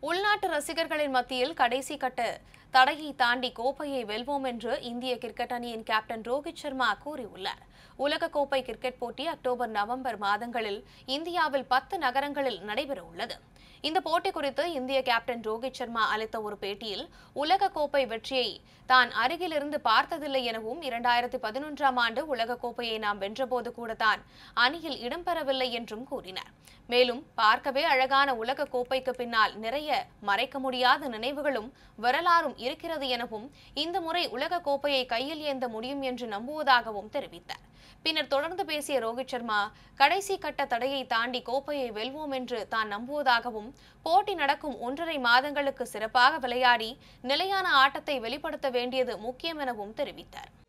உள்நாட்டு ரசிகர்களின் மத்தியில் கடைசி கட்ட தடையை தாண்டி கோப்பையை வெல்வோம் என்று இந்திய கிரிக்கெட் அணியின் கேப்டன் ரோஹித் சர்மா கூறியுள்ளார் உலகக்கோப்பை கிரிக்கெட் போட்டி அக்டோபர் நவம்பர் மாதங்களில் இந்தியாவில் பத்து நகரங்களில் நடைபெற உள்ளது இந்த போட்டி குறித்து இந்திய கேப்டன் ரோஹித் சர்மா அளித்த ஒரு பேட்டியில் உலகக்கோப்பை வெற்றியை தான் அருகிலிருந்து பார்த்ததில்லை எனவும் இரண்டாயிரத்தி பதினொன்றாம் ஆண்டு உலகக்கோப்பையை நாம் வென்றபோது கூட தான் அணியில் இடம்பெறவில்லை என்றும் கூறினார் மேலும் பார்க்கவே அழகான உலக கோப்பைக்கு பின்னால் நிறைய மறைக்க முடியாத நினைவுகளும் வரலாறும் இருக்கிறது எனவும் இந்த முறை உலக கோப்பையை கையில் ஏந்த முடியும் என்று நம்புவதாகவும் தெரிவித்தார் பின்னர் தொடர்ந்து பேசிய ரோஹித் சர்மா கடைசி கட்ட தடையை தாண்டி கோப்பையை வெல்வோம் என்று தான் நம்புவதாகவும் போட்டி நடக்கும் ஒன்றரை மாதங்களுக்கு சிறப்பாக விளையாடி நிலையான ஆட்டத்தை வெளிப்படுத்த வேண்டியது முக்கியம் எனவும் தெரிவித்தார்